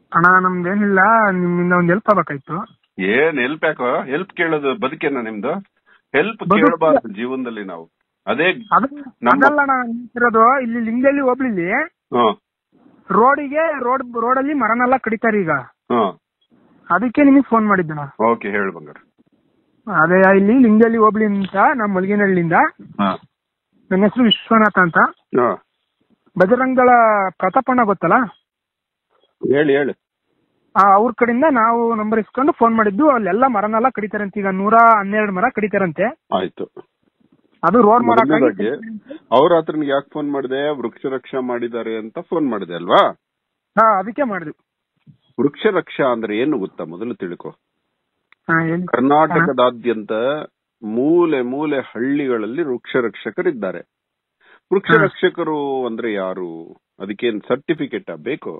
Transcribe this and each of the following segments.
ಅಣ್ಣ ನಮ್ದೇನಿಲ್ಲ ನಿಮ್ಮಿಂದ ಒಂದ್ ಹೆಲ್ಪ್ ಆಗ್ಬೇಕಾಯ್ತು ಏನ್ ಹೆಲ್ಪ್ ಯಾಕೋ ಹೆಲ್ಪ್ ಕೇಳೋದು ಬದುಕೇನ ನಿಮ್ದು ಹೆಲ್ಪ್ ಬದುಕು- ಕೇಳಬಾರ್ದು ಜೀವನದಲ್ಲಿ ನಾವು ಅದೇ ಅದು ನಮ್ಮ- ಅದಲ್ಲ ಅಣ್ಣ ಇರೋದು ಇಲ್ಲಿ ಲಿಂಗಲ್ಲಿ ಹೋಬ್ಳಿಲಿ ಹ್ಮ್ ರೋಡಿಗೆ ರೋಡ್ ರೋಡಲ್ಲಿ ಮರನೆಲ್ಲ ಕಡಿತಾರೆ ಈಗ ಹ್ಮ್ ಅದಕ್ಕೆ ನಿಮಗೆ ಫೋನ್ ಮಾಡಿದ್ದಣ್ಣ ಓಕೆ ಹೇಳು ಬಂಗಾರ ಅದೇ ಇಲ್ಲಿ ಲಿಂಗಲ್ಲಿ ಹೋಬ್ಳಿ ಅಂತ ನಮ್ಮ ಮಲ್ಗಿನಹಳ್ಳಿಯಿಂದ ಹಾ ನನ್ನ ಹೆಸರು ವಿಶ್ವನಾಥ ಅಂತ ಹಾ ಬಜರಂಗಳ ಪ್ರತಾಪಣ್ಣ ಗೊತ್ತಲ್ಲ ಹೇಳಿ ಹೇಳಿ ಆ, ಅವ್ರ ಕಡೆಯಿಂದ ನಾವು ನಂಬರ್ ಇಸ್ಕೊಂಡು ಫೋನ್ ಮಾಡಿದ್ದು ಅಲ್ಲೆಲ್ಲ ಮರನೆಲ್ಲ ಕಡಿತಾರಂತೆ ಈಗ ನೂರ ಹನ್ನೆರಡು ಮರ ಕಡಿತಾರಂತೆ ಆಯ್ತು ಅದು ರೋಡ್ ಮರ ಮೊದಲನೇದಾಗಿ ಅವ್ರ ಹತ್ರ ಯಾಕೆ ಫೋನ್ ಮಾಡಿದೆ ವೃಕ್ಷ ರಕ್ಷಾ ಮಾಡಿದ್ದಾರೆ ಅಂತ ಫೋನ್ ಮಾಡಿದೆ ಅಲ್ವಾ ಹಾ ಅದಕ್ಕೆ ಮಾಡಿದ್ವಿ ವೃಕ್ಷ ರಕ್ಷಾ ಅಂದ್ರೆ ಏನು ಗೊತ್ತಾ ಮೊದಲು ತಿಳ್ಕೊ ಹಾ ಹೇಳಿ ಕರ್ನಾಟಕದಾದ್ಯಂತ ಮೂಲೆ ಮೂಲೆ ಹಳ್ಳಿಗಳಲ್ಲಿ ವೃಕ್ಷ ರಕ್ಷಕರಿದ್ದಾರೆ ವೃಕ್ಷ ಹಾ. ರಕ್ಷಕರು ಅಂದ್ರೆ ಯಾರು ಅದಕ್ಕೇನ್ ಸರ್ಟಿಫಿಕೇಟ್ ಬೇಕು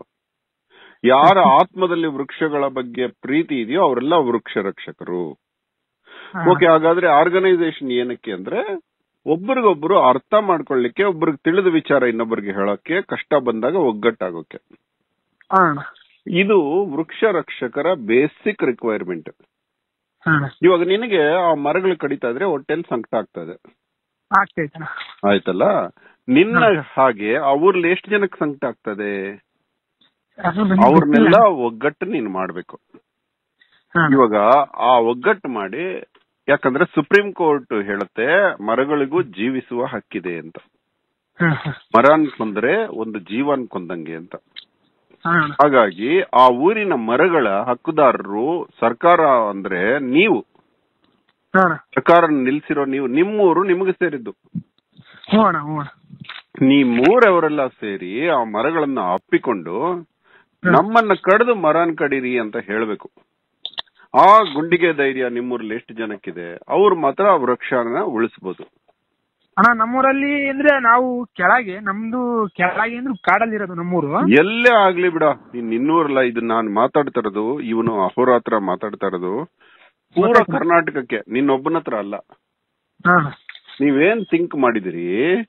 ಯಾರ ಆತ್ಮದಲ್ಲಿ ವೃಕ್ಷಗಳ ಬಗ್ಗೆ ಪ್ರೀತಿ ಇದೆಯೋ ಅವರೆಲ್ಲ ವೃಕ್ಷ ರಕ್ಷಕರು ಹಾ. ಓಕೆ ಹಾಗಾದ್ರೆ ಆರ್ಗನೈಸೇಷನ್ ಏನಕ್ಕೆ ಅಂದ್ರೆ ಒಬ್ರಿಗೊಬ್ರು ಅರ್ಥ ಮಾಡ್ಕೊಳ್ಳಿಕ್ಕೆ ಒಬ್ರಿಗೆ ತಿಳಿದ ವಿಚಾರ ಇನ್ನೊಬ್ಬರಿಗೆ ಹೇಳೋಕೆ ಕಷ್ಟ ಬಂದಾಗ ಒಗ್ಗಟ್ಟಾಗೋಕೆ ಹಾ ಅಣ್ಣ ಇದು ವೃಕ್ಷ ರಕ್ಷಕರ ಬೇಸಿಕ್ ರಿಕ್ವೈರ್ಮೆಂಟ್ ಹಾ ಅಣ್ಣ ಇವಾಗ ನಿನಗೆ ಆ ಮರಗಳು ಕಡಿತಾ ಇದ್ರೆ ಹೊಟ್ಟೆಲ್ ಸಂಕಟ ಆಗ್ತದೆ ಆಗ್ತೈತಣ್ಣ ಆಯ್ತಲ್ಲ ನಿನ್ನ ಹಾಗೆ ಆ ಊರ್ಲಿ ಎಷ್ಟು ಜನಕ್ಕೆ ಸಂಕಟ ಆಗ್ತದೆ ಅದು ನನಗೆ ಅವ್ರನ್ನೆಲ್ಲ ಗೊತ್ತಿಲ್ಲ. ಒಗ್ಗಟ್ಟು ನೀನು ಮಾಡ್ಬೇಕು ಹಾ ಅಣ್ಣ. ಇವಾಗ ಆ ಒಗ್ಗಟ್ಟು ಮಾಡಿ ಯಾಕಂದ್ರೆ ಸುಪ್ರೀಂ ಕೋರ್ಟ್ ಹೇಳುತ್ತೆ ಮರಗಳಿಗೂ ಜೀವಿಸುವ ಹಕ್ಕಿದೆ ಅಂತ ಹಾ, ಹಾ. ಮರನ್ ಕೊಂದ್ರೆ ಒಂದು ಜೀವನ್ ಕೊಂದಂಗೆ ಅಂತ ಹಾ ಅಣ್ಣ. ಹಾಗಾಗಿ ಆ ಊರಿನ ಮರಗಳ ಹಕ್ಕುದಾರರು ಸರ್ಕಾರ ಅಂದ್ರೆ ನೀವು ಹಾ ಅಣ್ಣ. ಸರ್ಕಾರ ನಿಲ್ಸಿರೋ ನೀವು ನಿಮ್ಮೂರು ನಿಮಗೆ ಸೇರಿದ್ದು ಹ್ಞೂ ಅಣ್ಣ ಹ್ಞೂ ಅಣ್ಣ ನೀವೂರವರೆಲ್ಲ ಸೇರಿ ಆ ಮರಗಳನ್ನ ಅಪ್ಪಿಕೊಂಡು ನಮ್ಮನ್ನ ಕಡಿದು ಮರನ್ ಕಡೀರಿ ಅಂತ ಹೇಳ್ಬೇಕು ಆ ಗುಂಡಿಗೆ ಧೈರ್ಯ ನಿಮ್ಮೂರಲ್ಲಿ ಎಷ್ಟು ಜನಕ್ಕಿದೆ ಅವ್ರು ಮಾತ್ರ ಆ ವೃಕ್ಷನ ಉಳಿಸ್ಬೋದು ಅಣ್ಣ ನಮ್ಮೂರಲ್ಲಿ ಅಂದ್ರೆ ನಾವು ಕೆಳಗೆ ನಮ್ದು ಕೆಳಗೆ ಅಂದ್ರೆ ಕಾಡಲ್ಲಿರೋದು ನಮ್ಮೂರು ಎಲ್ಲೇ ಆಗ್ಲಿ ಬಿಡ ನೀನ್ ಇನ್ನೂರಲ್ಲ ಇದು ನಾನ್ ಮಾತಾಡ್ತಾ ಇರೋದು ಇವನು ಅಹೋರಾತ್ರ ಮಾತಾಡ್ತಾ ಇರೋದು ಪೂರ ಕರ್ನಾಟಕಕ್ಕೆ ನಿನ್ನೊಬ್ಬನ ಹತ್ರ ಅಲ್ಲ ಹಾ ಅಣ್ಣ. ನೀವೇನ್ ಥಿಂಕ್ ಮಾಡಿದಿರಿ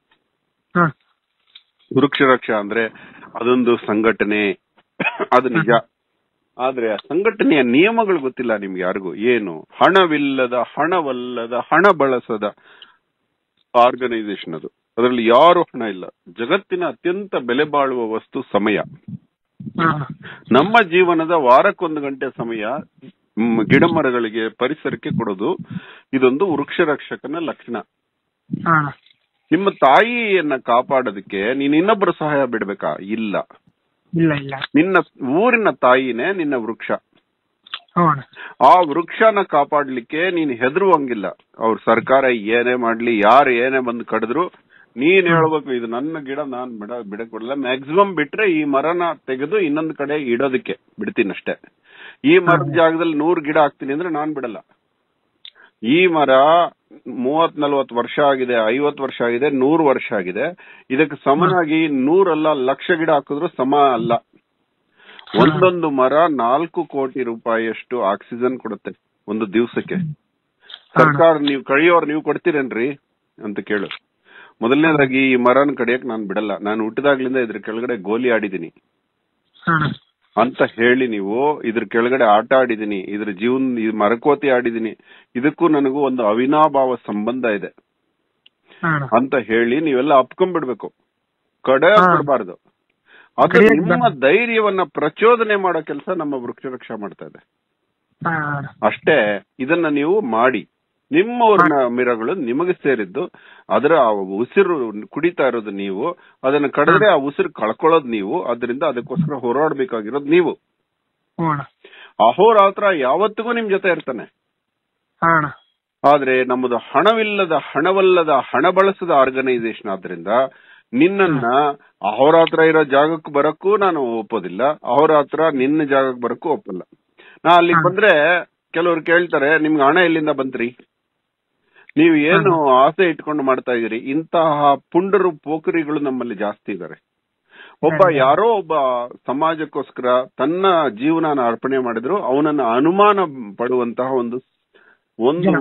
ಹಾ ವೃಕ್ಷ ರಕ್ಷಾ ಅಂದ್ರೆ ಅದೊಂದು ಸಂಘಟನೆ ಅದು ನಿಜ ಆದ್ರೆ ಆ ಸಂಘಟನೆಯ ನಿಯಮಗಳು ಗೊತ್ತಿಲ್ಲ ನಿಮ್ಗೆ ಯಾರಿಗೂ ಏನು ಹಣವಿಲ್ಲದ ಹಣವಲ್ಲದ ಹಣ ಬಳಸದ ಆರ್ಗನೈಸೇಷನ್ ಅದು ಅದರಲ್ಲಿ ಯಾರು ಹಣ ಇಲ್ಲ ಜಗತ್ತಿನ ಅತ್ಯಂತ ಬೆಲೆ ಬಾಳುವ ವಸ್ತು ಸಮಯ ಹಾ ಅಣ್ಣ. ನಮ್ಮ ಜೀವನದ ವಾರಕ್ಕೊಂದು ಗಂಟೆ ಸಮಯ ಮ್, ಗಿಡ ಮರಗಳಿಗೆ ಪರಿಸರಕ್ಕೆ ಕೊಡೋದು ಇದೊಂದು ವೃಕ್ಷ ರಕ್ಷಕನ ಲಕ್ಷಣ ಹಾ ಅಣ್ಣ. ನಿಮ್ಮ ತಾಯಿಯನ್ನ ಕಾಪಾಡೋದಕ್ಕೆ ನೀನ್ ಇನ್ನೊಬ್ಬರ ಸಹಾಯ ಬಿಡ್ಬೇಕಾ ಇಲ್ಲ ಇಲ್ಲ ಇಲ್ಲ ನಿನ್ನ ಊರಿನ ತಾಯಿನೇ ನಿನ್ನ ವೃಕ್ಷ ಹ್ಞೂ ಅಣ್ಣ ಆ ವೃಕ್ಷನ ಕಾಪಾಡ್ಲಿಕ್ಕೆ ನೀನ್ ಹೆದರುವಂಗಿಲ್ಲ ಅವ್ರ ಸರ್ಕಾರ ಏನೇ ಮಾಡ್ಲಿ ಯಾರು ಏನೇ ಬಂದು ಕಡಿದ್ರು ನೀನ್ ಹೇಳ್ಬೇಕು ಇದು ನನ್ನ ಗಿಡ ನಾನ್ ಬಿಡ ಬಿಡಕೊಡಲ್ಲ ಮ್ಯಾಕ್ಸಿಮಮ್ ಬಿಟ್ರೆ ಈ ಮರನ ತೆಗೆದು ಇನ್ನೊಂದ್ ಕಡೆ ಇಡೋದಕ್ಕೆ ಬಿಡ್ತೀನಿ ಅಷ್ಟೇ ಈ ಮರದ ಜಾಗದಲ್ಲಿ ನೂರ್ ಗಿಡ ಹಾಕ್ತೀನಿ ಅಂದ್ರೆ ನಾನ್ ಬಿಡಲ್ಲ ಈ ಮರ ಮೂವತ್ ನಲ್ವತ್ ವರ್ಷ ಆಗಿದೆ ಐವತ್ ವರ್ಷ ಆಗಿದೆ ನೂರ್ ವರ್ಷ ಆಗಿದೆ ಇದಕ್ಕೆ ಸಮನಾಗಿ ನೂರಲ್ಲ ಲಕ್ಷ ಗಿಡ ಹಾಕಿದ್ರು ಸಮ ಅಲ್ಲ ಒಂದೊಂದು ಮರ ನಾಲ್ಕು ಕೋಟಿ ರೂಪಾಯಿಯಷ್ಟು ಆಕ್ಸಿಜನ್ ಕೊಡುತ್ತೆ ಒಂದು ದಿವಸಕ್ಕೆ ಸರ್ಕಾರ ನೀವು ಕಳಿಯೋರ್ ನೀವು ಕೊಡ್ತೀರೇನ್ರಿ ಅಂತ ಕೇಳು ಮೊದಲನೇದಾಗಿ ಈ ಮರನ ಕಡಿಯಕ್ ನಾನ್ ಬಿಡಲ್ಲ ನಾನು ಹುಟ್ಟಿದಾಗ್ಲಿಂದ ಇದ್ರ ಕೆಳಗಡೆ ಗೋಲಿ ಆಡಿದೀನಿ ಹಾ ಅಣ್ಣ. ಅಂತ ಹೇಳಿ ನೀವು ಇದ್ರ ಕೆಳಗಡೆ ಆಟ ಆಡಿದೀನಿ ಇದ್ರ ಜೀವನ ಈ ಮರಕೋತಿ ಆಡಿದೀನಿ ಇದಕ್ಕೂ ನನಗೂ ಒಂದು ಅವಿನಾಭಾವ ಸಂಬಂಧ ಇದೆ ಹಾ ಅಣ್ಣ. ಅಂತ ಹೇಳಿ ನೀವೆಲ್ಲ ಅಪ್ಕೊಂಡ್ಬಿಡ್ಬೇಕು ಕಡೆ ಹಾ. ಬಿಡಬಾರ್ದು ಅದು ಕಡೆಯಕ್ ನಿಮ್ಮ ಧೈರ್ಯವನ್ನ ಪ್ರಚೋದನೆ ಮಾಡೋ ಕೆಲಸ ನಮ್ಮ ವೃಕ್ಷ ರಕ್ಷಾ ಮಾಡ್ತಾ ಇದೆ ಹಾ ಅಣ್ಣ. ಅಷ್ಟೇ ಇದನ್ನ ನೀವು ಮಾಡಿ ನಿಮ್ಮ ಊರಿನ ಮಿರಗಳು ನಿಮಗೆ ಸೇರಿದ್ದು ಅದರ ಆ ಉಸಿರು ಕುಡಿತಾ ಇರೋದು ನೀವು ಅದನ್ನ ಕಡಿದ್ರೆ ಆ ಉಸಿರು ಕಳ್ಕೊಳ್ಳೋದು ನೀವು ಅದರಿಂದ ಅದಕ್ಕೋಸ್ಕರ ಹೋರಾಡ್ಬೇಕಾಗಿರೋದು ನೀವು ಹ್ಞೂ ಅಣ್ಣ ಅಹೋರಾತ್ರ ಯಾವತ್ತಿಗೂ ನಿಮ್ ಜೊತೆ ಇರ್ತಾನೆ ಹಾ ಅಣ್ಣ ಆದ್ರೆ ನಮ್ಮದು ಹಣವಿಲ್ಲದ ಹಣವಲ್ಲದ ಹಣ ಬಳಸದ ಆರ್ಗನೈಸೇಷನ್ ಆದ್ರಿಂದ ನಿನ್ನನ್ನ ಅಹೋರಾತ್ರ ಇರೋ ಜಾಗಕ್ಕೆ ಬರಕ್ಕೂ ನಾನು ಒಪ್ಪೋದಿಲ್ಲ ಅಹೋರಾತ್ರ ನಿನ್ನ ಜಾಗಕ್ಕೆ ಬರಕ್ಕೂ ಒಪ್ಪಲ್ಲ ನಾ ಅಲ್ಲಿಗೆ ಬಂದ್ರೆ ಕೆಲವ್ರು ಕೇಳ್ತಾರೆ ನಿಮ್ಗೆ ಹಣ ಎಲ್ಲಿಂದ ಬಂತ್ರಿ ನೀವು ಏನು ಆಸೆ ಇಟ್ಕೊಂಡು ಮಾಡ್ತಾ ಇದೀರಿ ಇಂತಹ ಪುಂಡರು ಪೋಖರಿಗಳು ನಮ್ಮಲ್ಲಿ ಜಾಸ್ತಿ ಇದ್ದಾರೆ ಒಬ್ಬ ಯಾರೋ ಒಬ್ಬ ಸಮಾಜಕ್ಕೋಸ್ಕರ ತನ್ನ ಜೀವನನ ಅರ್ಪಣೆ ಮಾಡಿದ್ರು ಅವನನ್ನ ಅನುಮಾನ ಪಡುವಂತಹ ಒಂದು ಒಂದು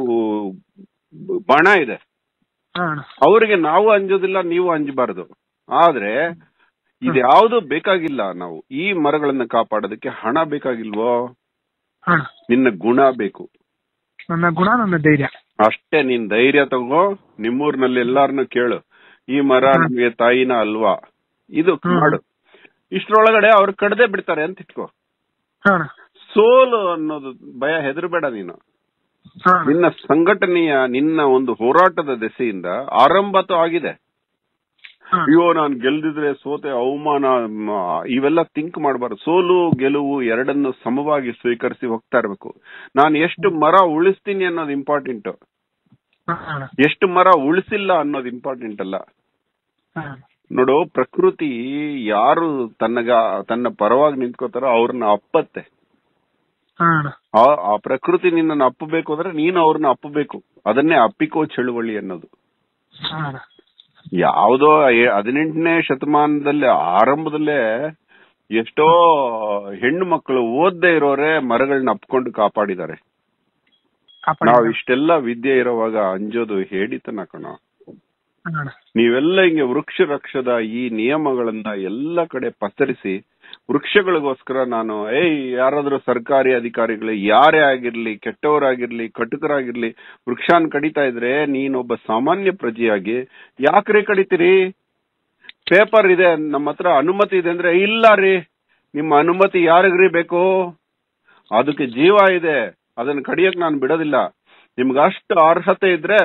ಬಣ ಇದೆ ಹಾ ಅಣ್ಣ ಅವರಿಗೆ ನಾವು ಅಂಜೋದಿಲ್ಲ ನೀವು ಅಂಜಬಾರದು ಆದ್ರೆ ಇದ್ಯಾವುದು ಬೇಕಾಗಿಲ್ಲ ನಾವು ಈ ಮರಗಳನ್ನ ಕಾಪಾಡೋದಕ್ಕೆ ಹಣ ಬೇಕಾಗಿಲ್ವೋ ಅಣ್ಣ ನಿನ್ನ ಗುಣ ಬೇಕು ನನ್ನ ಗುಣ ನನ್ನ ಧೈರ್ಯ ಅಷ್ಟೇ ನೀನ್ ಧೈರ್ಯ ತಗೋ ನಿಮ್ಮೂರ್ನಲ್ಲಿ ಎಲ್ಲಾರನ್ನು ಕೇಳು ಈ ಮರ ಹ್ಮ್. ನಮ್ಗೆ ತಾಯಿನ ಅಲ್ವಾ ಇದು ಹ್ಮ್. ಮಾಡು ಇಷ್ಟ್ರೊಳಗಡೆ ಅವ್ರು ಕಡ್ದೇ ಬಿಡ್ತಾರೆ ಅಂತ ಇಟ್ಕೋ ಅಣ್ಣ ಸೋಲು ಅನ್ನೋದು ಭಯ ಹೆದರ್ಬೇಡ ನೀನು ಅಣ್ಣ ನಿನ್ನ ಸಂಘಟನೆಯ ನಿನ್ನ ಒಂದು ಹೋರಾಟದ ದೆಸೆಯಿಂದ ಆರಂಭತೂ ಆಗಿದೆ ಅಣ್ಣ. ಅಯ್ಯೋ ನಾನು ಗೆಲ್ದಿದ್ರೆ ಸೋತೆ ಅವಮಾನ ಮ, ಇವೆಲ್ಲ ಥಿಂಕ್ ಮಾಡಬಾರ್ದು ಸೋಲು ಗೆಲುವು ಎರಡನ್ನು ಸಮವಾಗಿ ಸ್ವೀಕರಿಸಿ ಹೋಗ್ತಾ ಇರ್ಬೇಕು ನಾನು ಎಷ್ಟು ಮರ ಉಳಿಸ್ತೀನಿ ಅನ್ನೋದು ಇಂಪಾರ್ಟೆಂಟ್ ಅಣ್ಣ ಎಷ್ಟು ಮರ ಉಳಿಸಿಲ್ಲ ಅನ್ನೋದು ಇಂಪಾರ್ಟೆಂಟ್ ಅಲ್ಲ ಅಣ್ಣ ನೋಡು ಪ್ರಕೃತಿ ಯಾರು ತನ್ನಗ ತನ್ನ ಪರವಾಗಿ ನಿಂತ್ಕೋತಾರೋ ಅವ್ರನ್ನ ಅಪ್ಪತ್ತೆ ಅಣ್ಣ ಆ ಆ ಪ್ರಕೃತಿ ನಿನ್ನನ್ನು ಅಪ್ಪಬೇಕು ಅಂದ್ರೆ ನೀನು ಅವ್ರನ್ನ ಅಪ್ಪಬೇಕು ಅದನ್ನೇ ಅಪ್ಪಿಕೋ ಚಳುವಳಿ ಅನ್ನೋದು ಅಣ್ಣ ಯಾವುದೋ ಎ- ಹದಿನೆಂಟನೇ ಶತಮಾನದಲ್ಲಿ ಆರಂಭದಲ್ಲೇ ಎಷ್ಟೋ ಹೆಣ್ಣು ಮಕ್ಕಳು ಓದ್ದೇ ಇರೋರೆ ಮರಗಳನ್ನ ಅಪ್ಕೊಂಡು ಕಾಪಾಡಿದ್ದಾರೆ ಕಾಪಾಡಿ ನಾವ್ ಇಷ್ಟೆಲ್ಲ ವಿದ್ಯೆ ಇರೋವಾಗ ಅಂಜೋದು ಹೇಳಿತನ ಕಣ ಅಣ್ಣ ನೀವೆಲ್ಲ ಹಿಂಗೆ ವೃಕ್ಷ ರಕ್ಷದ ಈ ನಿಯಮಗಳನ್ನ ಎಲ್ಲ ಕಡೆ ಪಸರಿಸಿ ವೃಕ್ಷಗಳಿಗೋಸ್ಕರ ನಾನು ಏಯ್ ಯಾರಾದ್ರೂ ಸರ್ಕಾರಿ ಅಧಿಕಾರಿಗಳು ಯಾರೇ ಆಗಿರ್ಲಿ ಕೆಟ್ಟವರಾಗಿರ್ಲಿ ಕಟುಕರಾಗಿರ್ಲಿ ವೃಕ್ಷಾನ್ ಕಡಿತಾ ಇದ್ರೆ ನೀನೊಬ್ಬ ಸಾಮಾನ್ಯ ಪ್ರಜೆಯಾಗಿ ಯಾಕ್ರಿ ಕಡಿತೀರಿ ಪೇಪರ್ ಇದೆ ನಮ್ಮ ಹತ್ರ ಅನುಮತಿ ಇದೆ ಅಂದ್ರೆ ಇಲ್ಲ ರೀ ನಿಮ್ಮ ಅನುಮತಿ ಯಾರಿಗ್ರಿ ಬೇಕು ಅದಕ್ಕೆ ಜೀವ ಇದೆ ಅದನ್ನ ಕಡಿಯಕ್ ನಾನು ಬಿಡೋದಿಲ್ಲ ನಿಮ್ಗೆ ಅಷ್ಟು ಅರ್ಹತೆ ಇದ್ರೆ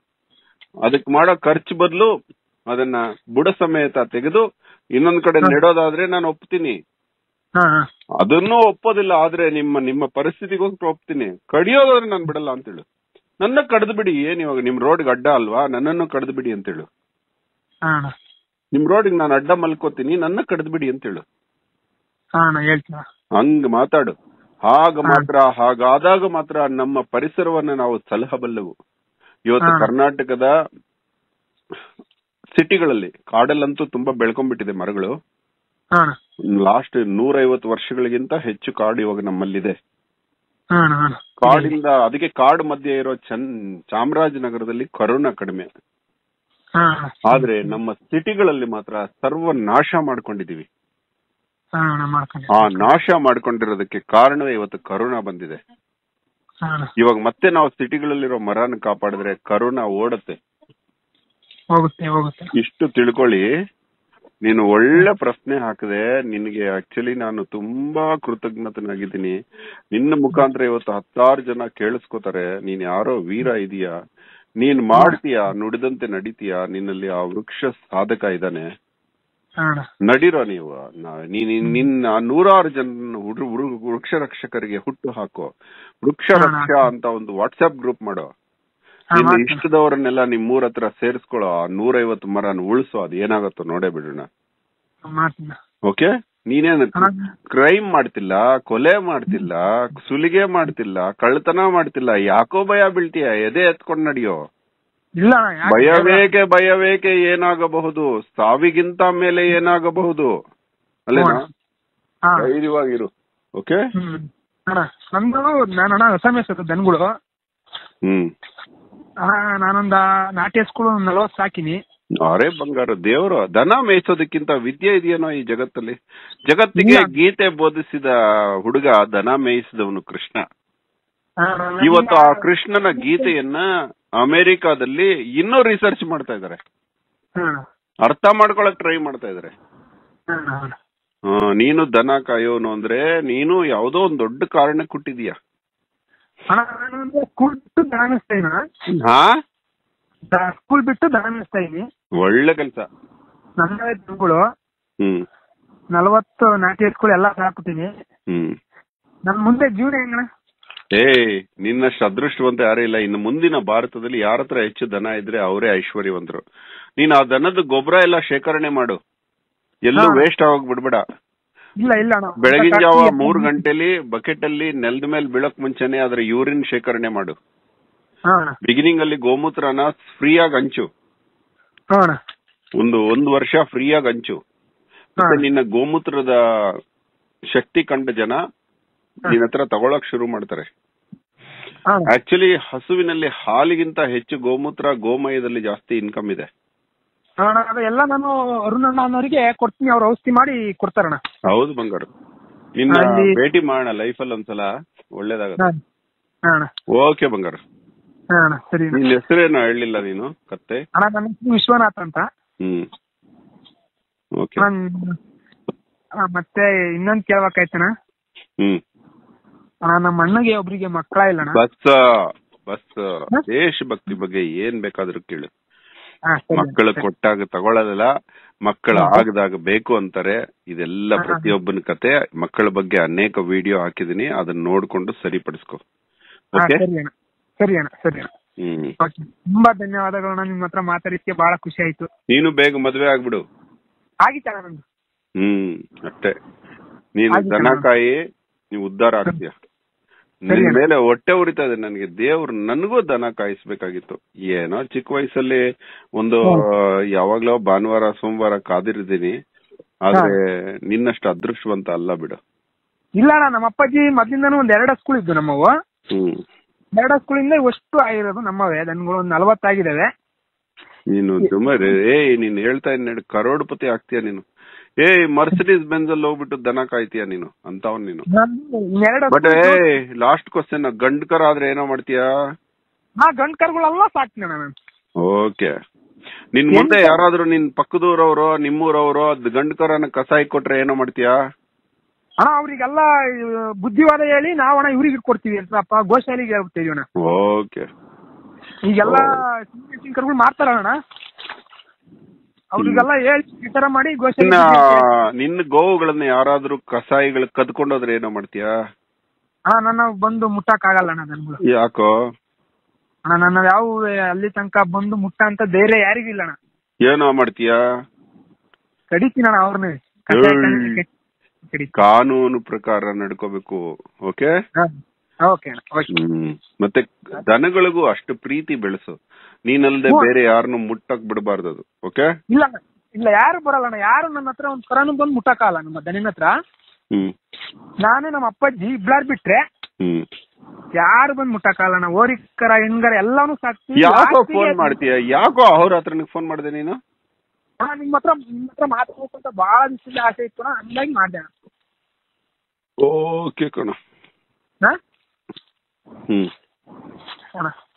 ಅದಕ್ಕೆ ಮಾಡೋ ಖರ್ಚು ಬದಲು ಅದನ್ನ ಬುಡ ಸಮೇತ ತೆಗೆದು ಇನ್ನೊಂದ್ ಕಡೆ ನೆಡೋದಾದ್ರೆ ನಾನು ಒಪ್ತೀನಿ ಹಾ ಹಾ ಅದನ್ನೂ ಒಪ್ಪೋದಿಲ್ಲ ಆದ್ರೆ ನಿಮ್ಮ ನಿಮ್ಮ ಪರಿಸ್ಥಿತಿಗೋಸ್ಕರ ಒಪ್ತೀನಿ ಕಡಿಯೋದಾದ್ರೆ ನಾನು ಬಿಡಲ್ಲ ಅಂತೇಳು ನನ್ನ ಕಡ್ದು ಬಿಡಿ ಏನ್ ಇವಾಗ ನಿಮ್ ರೋಡ್ಗೆ ಅಡ್ಡ ಅಲ್ವಾ ನನ್ನನ್ನು ಕಡ್ದು ಬಿಡಿ ಅಂತೇಳು ಹಾ ಅಣ್ಣ ನಿಮ್ ರೋಡ್ಗೆ ನಾನು ಅಡ್ಡ ಮಲ್ಕೋತೀನಿ ನನ್ನ ಕಡ್ದು ಬಿಡಿ ಅಂತೇಳು ಹಾ ಅಣ್ಣ ಹೇಳ್ತೀನ ಹಂಗ್ ಮಾತಾಡು ಹಾಗ ಮಾತ್ರ ಹಾಗಾದಾಗ ಮಾತ್ರ ನಮ್ಮ ಪರಿಸರವನ್ನ ನಾವು ಸಲಹಬಲ್ಲೆವು ಇವತ್ತು ಹಾ. ಕರ್ನಾಟಕದ ಸಿಟಿಗಳಲ್ಲಿ ಕಾಡಲ್ಲಂತೂ ತುಂಬಾ ಬೆಳ್ಕೊಂಡ್ಬಿಟ್ಟಿದೆ ಮರಗಳು ಹಾ ಅಣ್ಣ ಲಾಸ್ಟ್ ನೂರೈವತ್ತು ವರ್ಷಗಳಿಗಿಂತ ಹೆಚ್ಚು ಕಾಡು ಇವಾಗ ನಮ್ಮಲ್ಲಿದೆ ಹಾ ಅಣ್ಣ ಹಾ ಅಣ್ಣ ಕಾಡಿಂದ ಅದಕ್ಕೆ ಕಾಡು ಮಧ್ಯೆ ಇರೋ ಚನ್ ಚಾಮರಾಜನಗರದಲ್ಲಿ ಕರೋನಾ ಕಡಿಮೆ ಹಾ ಅಣ್ಣ ಆದ್ರೆ ನಮ್ಮ ಸಿಟಿಗಳಲ್ಲಿ ಮಾತ್ರ ಸರ್ವ ನಾಶ ಮಾಡ್ಕೊಂಡಿದೀವಿ ಹಾ ಅಣ್ಣ ಮಾಡ್ಕೊಂಡು ಆ ನಾಶ ಮಾಡ್ಕೊಂಡಿರೋದಕ್ಕೆ ಕಾರಣವೇ ಇವತ್ತು ಕರೋನಾ ಬಂದಿದೆ ಹಾ ಅಣ್ಣ ಇವಾಗ ಮತ್ತೆ ನಾವು ಸಿಟಿಗಳಲ್ಲಿರೋ ಮರನ ಕಾಪಾಡಿದ್ರೆ ಕರೋನಾ ಓಡತ್ತೆ ಹೋಗುತ್ತೆ ಹೋಗುತ್ತೆ ಇಷ್ಟು ತಿಳ್ಕೊಳ್ಳಿ ನೀನು ಒಳ್ಳೆ ಪ್ರಶ್ನೆ ಹಾಕಿದೆ ನಿನಗೆ ಆಕ್ಚುಲಿ ನಾನು ತುಂಬಾ ಕೃತಜ್ಞತನಾಗಿದ್ದೀನಿ ನಿನ್ನ ಮುಖಾಂತರ ಇವತ್ತು ಹತ್ತಾರು ಜನ ಕೇಳಿಸ್ಕೋತಾರೆ ನೀನ್ ಯಾರೋ ವೀರ ಇದೀಯಾ ನೀನ್ ಮಾಡ್ತೀಯಾ ನುಡಿದಂತೆ ನಡೀತೀಯಾ ನಿನ್ನಲ್ಲಿ ಆ ವೃಕ್ಷ ಸಾಧಕ ಇದ್ದಾನೆ ಹಾ ಅಣ್ಣ ನಡೀರೋ ನೀವು ನ- ನೀನ್ ನಿನ್ನ ನೂರಾರು ಜನ ಹುಡು ಹುಡು- ವೃಕ್ಷ ರಕ್ಷಕರಿಗೆ ಹುಟ್ಟು ಹಾಕೋ ವೃಕ್ಷ ರಕ್ಷ ಅಂತ ಒಂದು ವಾಟ್ಸ್ಆಪ್ ಗ್ರೂಪ್ ಮಾಡೋ ಹಾ ನಿನ್ನ ಮಾಡ್ತೀನಿ ಇಷ್ಟದವರನ್ನೆಲ್ಲ ನಿಮ್ಮೂರ ಹತ್ರ ಸೇರಿಸ್ಕೊಳ್ಳೋ ಆ ನೂರೈವತ್ತು ಮರನ ಉಳಿಸೋ ಅದು ಏನಾಗತ್ತೋ ನೋಡೇ ಬಿಡೋಣ ಮಾಡ್ತೀನಿ ಓಕೆ ನೀನೇನು ಅಣ್ಣ ಕ್ರೈಮ್ ಮಾಡ್ತಿಲ್ಲ ಕೊಲೆ ಮಾಡ್ತಿಲ್ಲ ಸುಲಿಗೆ ಮಾಡ್ತಿಲ್ಲ ಕಳ್ತನ ಮಾಡ್ತಿಲ್ಲ ಯಾಕೋ ಭಯ ಬೀಳ್ತೀಯ ಎದೆ ಎತ್ಕೊಂಡ್ ನಡಿಯೋ ಇಲ್ಲ ಅಣ್ಣ ಯಾಕೆ ಭಯವೇಕೆ ಭಯವೇಕೆ ಏನಾಗಬಹುದು ಸಾವಿಗಿಂತ ಮೇಲೆ ಏನಾಗಬಹುದು ಅಲ್ಲೇನಾ ಹಾ ಧೈರ್ಯವಾಗಿರು ಓಕೆ ಹ್ಮ್ ಅಣ್ಣ ನಂದು ನಾನು ಅಣ್ಣ ಹೊಸ ಮೇಸದು ದನಗಳು ಹ್ಮ್ ಆ, ನಾನೊಂದ ನಾಟಿ ಹಸ್ಗಳು ಒಂದ್ ನಲವತ್ತು ಸಾಕಿನಿ ಅರೆ ಬಂಗಾರ ದೇವರು ದನ ಮೇಯಿಸೋದಕ್ಕಿಂತ ವಿದ್ಯೆ ಇದೆಯೇನೋ ಈ ಜಗತ್ತಲ್ಲಿ ಜಗತ್ತಿಗೆ ಇಲ್ಲ. ಗೀತೆ ಬೋಧಿಸಿದ ಹುಡುಗ ದನ ಮೇಯಿಸಿದವನು ಕೃಷ್ಣ ಆ, ನಾನು ಇವತ್ತು ಈಗ- ಆ ಕೃಷ್ಣನ ಗೀತೆಯನ್ನ ಅಮೆರಿಕಾದಲ್ಲಿ ಇನ್ನೂ ರಿಸರ್ಚ್ ಮಾಡ್ತಾ ಇದಾರೆ ಹಾ, ಅರ್ಥ ಮಾಡ್ಕೊಳಕ್ ಟ್ರೈ ಮಾಡ್ತಾ ಇದಾರೆ ಹಾ, ಹಾ. ಆ, ನೀನು ದನ ಕಾಯೋನು ಅಂದ್ರೆ ನೀನು ಯಾವ್ದೋ ಒಂದ್ ದೊಡ್ಡ ಕಾರಣಕ್ಕೆ ಹುಟ್ಟಿದೀಯ ಅಣ್ಣ ನಾನು ಒಂದು ಸ್ಕೂಲ್ ಬಿಟ್ಟು ದನ ಮೇಯಿಸ್ತಾ ಇದೀನಿ ಹಾ ಸ್ಕೂಲ್ ಬಿಟ್ಟು ದನ ಮೇಯಿಸ್ತಾ ಇದೀನಿ ಒಳ್ಳೆ ಕೆಲ್ಸ ನನ್ನವೇ ದನಗಳು ಹ್ಮ್ ನಲವತ್ತು ನಾಟಿ ಹಸ್ಗಳು ಎಲ್ಲ ಸಾಕ್ಬಿಟ್ಟಿನಿ ಹ್ಮ್ ನನ್ ಮುಂದೆ ಜೀವನ ಹೆಂಗಣ ಏ ನಿನ್ನಷ್ಟು ಅದೃಷ್ಟವಂತ ಯಾರೂ ಇಲ್ಲ ಇನ್ನು ಮುಂದಿನ ಭಾರತದಲ್ಲಿ ಯಾರ ಹತ್ರ ಹೆಚ್ಚು ದನ ಇದ್ರೆ ಅವರೇ ಐಶ್ವರ್ಯವಂತರು ನೀನ್ ಆ ದನದ ಗೊಬ್ಬರ ಎಲ್ಲ ಶೇಖರಣೆ ಮಾಡು ಎಲ್ಲೂ ಹಾ. ವೇಸ್ಟ್ ಆಗೋಗ್ ಬಿಡ್ಬೇಡ ಇಲ್ಲ ಇಲ್ಲ ಅಣ್ಣ ಬೆಳಗಿನ ಜಾವ ಮೂರ್ ಗಂಟೆಲಿ ಬಕೆಟ್ ಅಲ್ಲಿ ನೆಲದ ಮೇಲೆ ಬೀಳಕ್ ಮುಂಚೆನೆ ಅದ್ರ ಯೂರಿನ್ ಶೇಖರಣೆ ಮಾಡು ಹಾ ಅಣ್ಣ ಬಿಗಿನಿಂಗ್ ಅಲ್ಲಿ ಗೋಮೂತ್ರನ ಫ್ರೀ ಆಗಿ ಹಂಚು ಹಾ ಅಣ್ಣ ಒಂದು ಒಂದು ವರ್ಷ ಫ್ರೀ ಆಗಿ ಹಂಚು ಹಾ ಮತ್ತೆ ನಿನ್ನ ಗೋಮೂತ್ರದ ಶಕ್ತಿ ಕಂಡ ಜನ ನಿನ್ನ ಹತ್ರ ತಗೊಳಕ್ ಶುರು ಮಾಡ್ತಾರೆ ಹಾ ಅಣ್ಣ. ಆಕ್ಚುಲಿ ಹಸುವಿನಲ್ಲಿ ಹಾಲಿಗಿಂತ ಹೆಚ್ಚು ಗೋಮೂತ್ರ ಗೋಮಯದಲ್ಲಿ ಜಾಸ್ತಿ ಇನ್ಕಮ್ ಇದೆ ಅಣ್ಣ ಅದೆಲ್ಲ ನಾನು ಅರುಣ್ ಅಣ್ಣ ಅನ್ನೋರಿಗೆ ಕೊಡ್ತೀನಿ ಅವ್ರು ಔಷಧಿ ಮಾಡಿ ಕೊಡ್ತಾರಣ್ಣ ಹೌದು ಬಂಗಾರ ನಿನ್ನ ಅಲ್ಲಿ- ಭೇಟಿ ಮಾಡೋಣ ಲೈಫಲ್ಲಿ ಒಂದ್ಸಲ ಒಳ್ಳೇದಾಗತ್ತೆ ಹಾಂ ಹಾಂ ಅಣ್ಣ ಓಕೆ ಬಂಗಾರ ಹಾಂ ಅಣ್ಣ ಸರಿ ಅಣ್ಣ ನಿನ್ ಹೆಸರೇನು ಹೇಳಲಿಲ್ಲ ನೀನು ಕತ್ತೆ ಅಣ್ಣ ನನ್ನ ಹೆಸರು ವಿಶ್ವನಾಥ್ ಅಂತ ಹ್ಮ್ ಓಕೆ ಅಣ್ಣ ಅಣ್ಣ, ಮತ್ತೆ ಇನ್ನೊಂದು ಕೇಳ್ಬೇಕಾಯ್ತಣ್ಣ ಹ್ಮ್ ಅಣ್ಣ ನಮ್ಮ ಅಣ್ಣಗೆ ಒಬ್ರಿಗೆ ಮಕ್ಕಳ ಇಲ್ಲಣ್ಣ ಬಸ್ ಬಸ್ ದೇಶಭಕ್ತಿ ಬಗ್ಗೆ ಏನ್ ಬೇಕಾದ್ರೂ ಕೇಳು ಹಾಂ ಸರಿ ಅಣ್ಣ. ಮಕ್ಕಳು ಕೊಟ್ಟಾಗ ತಗೊಳ್ಳೋದಿಲ್ಲ ಮಕ್ಕಳು ಆಗದಾಗ ಬೇಕು ಅಂತಾರೆ ಇದೆಲ್ಲ ಪ್ರತಿಯೊಬ್ಬನ ಕತೆ ಮಕ್ಕಳ ಬಗ್ಗೆ ಅನೇಕ ವಿಡಿಯೋ ಹಾಕಿದೀನಿ ಅದನ್ನ ನೋಡ್ಕೊಂಡು ಸರಿಪಡಿಸ್ಕೊ ಹಾಂ ಓಕೆ ಸರಿ ಅಣ್ಣ ಸರಿ ಅಣ್ಣ ಸರಿ ಅಣ್ಣ ಹ್ಮ್ ಓಕೆ ತುಂಬಾ ಧನ್ಯವಾದಗಳಣ್ಣ ನಿಮ್ಮ ಹತ್ರ ಮಾತಾಡಿದ್ದಕ್ಕೆ ಬಹಳ ಖುಷಿ ಆಯ್ತು ನೀನು ಬೇಗ ಮದ್ವೆ ಆಗ್ಬಿಡು ಆಗಿತ್ತಣ್ಣ ನಂದು ಹ್ಮ್ ಅಷ್ಟೇ ನೀನು ಆಯ್ತು ದನ ಕಣೋ. ಕಾಯಿ ನೀವು ಉದ್ಧಾರ ಆಗ್ತೀಯ ಸರಿ ನಿನ್ ಅಣ್ಣ. ಮೇಲೆ ಹೊಟ್ಟೆ ಉರಿತಾ ಇದೆ ನನಗೆ ದೇವ್ರು ನನಗೂ ದನ ಕಾಯಿಸ್ಬೇಕಾಗಿತ್ತು ಏನೋ ಚಿಕ್ಕ ವಯಸ್ಸಲ್ಲಿ ಒಂದು ಯಾವಾಗ್ಲೋ ಭಾನುವಾರ ಸೋಮವಾರ ಕಾದಿರಿದ್ದೀನಿ ಆದ್ರೆ ನಿನ್ನಷ್ಟು ಅದೃಷ್ಟವಂತ ಅಲ್ಲ ಬಿಡು ಇಲ್ಲ ಅಣ್ಣ ನಮ್ಮ ಅಪ್ಪಾಜಿ ಮೊದ್ಲಿಂದಾನು ಒಂದ್ ಎರಡು ಸ್ಕೂಲ್ ಇದ್ದು ನಮ್ಮವು ಹ್ಮ್ ಎರಡು ಸ್ಕೂಲಿಂದ ಇವಷ್ಟು ಆಗಿರೋದು ನಮ್ಮವೇ ದನಗಳು ಒಂದ್ ನಲವತ್ತಾಗಿದ್ದಾವೆ ನೀನು ಸುಮಾರು ಏಯ್ ನೀನ್ ಹೇಳ್ತಾ ಇದ್ದೀನಿ ಕರೋಡ್ಪತಿ ಆಗ್ತೀಯ ನೀನು ಏಯ್ ಮರ್ಸಿಡೀಸ್ ಬೆಂಜ್ ಅಲ್ಲಿ ಹೋಗ್ಬಿಟ್ಟು ದನ ಕಾಯ್ತೀಯ ನೀನು ಅಂತವನ್ ನೀನು ಎರಡು ಬಟ್ ಏ ಲಾಸ್ಟ್ ಕ್ವಶನ್ ಗಂಡ್ಕರ ಆದ್ರೆ ಏನೋ ಮಾಡ್ತೀಯಾ ಹಾ ಗಂಡ್ ಕರುಗಳೆಲ್ಲ ಸಾಕ್ತೀನಿ ಅಣ್ಣ ನಾನು ಓಕೆ ನಿನ್ ಮುಂದೆ ಯಾರಾದ್ರೂ ನಿನ್ ಪಕ್ಕದೂರವ್ರು ನಿಮ್ಮೂರವ್ರು ಅದ್ ಗಂಡ್ಕರನ ಕಸಾಯಿ ಕೊಟ್ರೆ ಏನೋ ಮಾಡ್ತೀಯಾ ಅಣ್ಣ ಅವ್ರಿಗೆಲ್ಲ ಆ, ಬುದ್ಧಿವಾದ ಹೇಳಿ ನಾವ್ ಅಣ್ಣ ಇವ್ರಿಗೆ ಕೊಡ್ತೀವಿ ಅಂತ ಗೋಶಾಲಿಗೆ ಹೇಳ್ತೀವಿ ಅಣ್ಣ ಓಕೆ ಈಗೆಲ್ಲ ಸಿಂಗ್ ಕರುಗಳು ಮಾಡ್ತಾರಣ್ಣ ಅವ್ರಿಗೆಲ್ಲ ಹೇಳಿ ಈ ತರ ಮಾಡಿ ಗೋಶಾಲೆ ಇನ್ನ ನಿನ್ನ ಗೋವುಗಳನ್ನ ಯಾರಾದ್ರೂ ಕಸಾಯಿಗಳು ಕದ್ಕೊಂಡೋದ್ರೆ ಏನೋ ಮಾಡ್ತೀಯಾ ಅಣ್ಣ ನನ್ನ ಬಂದು ಮುಟ್ಟಕ್ ಆಗಲ್ಲ ಅಣ್ಣ ದನಗಳು ಯಾಕೋ ಅಣ್ಣ ನನ್ನ ಯಾವ ಅಲ್ಲಿ ತನಕ ಬಂದು ಮುಟ್ಟ ಅಂತ ಧೈರ್ಯ ಯಾರಿಗೂ ಇಲ್ಲ ಅಣ್ಣ ಏನೋ ಮಾಡ್ತೀಯಾ ಕಡಿತೀನಿ ಅಣ್ಣ ಅವ್ರನ್ನ ಏಯ್. ಕಾನೂನು ಪ್ರಕಾರ ನಡ್ಕೋಬೇಕು ಓಕೆ ಓಕೆ ಅಣ್ಣ ಓಕೆ ಹ್ಮ್ ಮತ್ತೆ ದನಗಳಿಗೂ ಅಷ್ಟು ಪ್ರೀತಿ ಬೆಳೆಸು ನೀನಲ್ದೆ ಹ್ಮ್. ಬೇರೆ ಯಾರನ್ನು ಮುಟ್ಟಕ್ ಬಿಡಬಾರ್ದು ಅದು ಓಕೆ ಇಲ್ಲ ಅಣ್ಣ ಇಲ್ಲ ಯಾರು ಬರಲ್ಲ ಅಣ್ಣ ಯಾರು ನನ್ನ ಹತ್ರ ಒಂದ್ ಕರನು ಬಂದು ಮುಟ್ಟಕ್ಕಾಗಲ್ಲ ನಮ್ಮ ದನಿನ ಹತ್ರ ಹ್ಮ್ ನಾನು ನಮ್ಮ ಅಪ್ಪಾಜಿ ಇಬ್ಲಾರ್ ಬಿಟ್ರೆ ಹ್ಮ್ ಯಾರು ಬಂದು ಮುಟ್ಟಕ್ಕಾಗಲ್ಲ ಅಣ್ಣ ಓರಿಕರ ಹೆಣ್ಗರ ಎಲ್ಲಾನು ಸಾಕ್ತೀವಿ ಯಾಕೋ ಲಾಸ್ಟಿಗೆ ಫೋನ್ ಮಾಡ್ತೀಯ ಯಾಕೋ ಅವ್ರ ಹತ್ರ ಫೋನ್ ಮಾಡಿದೆ ನೀನು ಅಣ್ಣ ನಿಮ್ಮ ಹತ್ರ ನಿಮ್ಮ ಹತ್ರ ಮಾತಾಡ್ಬೇಕು ಅಂತ ಬಹಳ ದಿವಸದಿಂದ ಆಸೆ ಇತ್ತು ಅಣ್ಣ ಹಂಗಾಗಿ ಮಾಡ್ದೆ ಅಣ್ಣ ಓಕೆ ಕಣ ಹಾ ಹ್ಮ್ ಅಣ್ಣ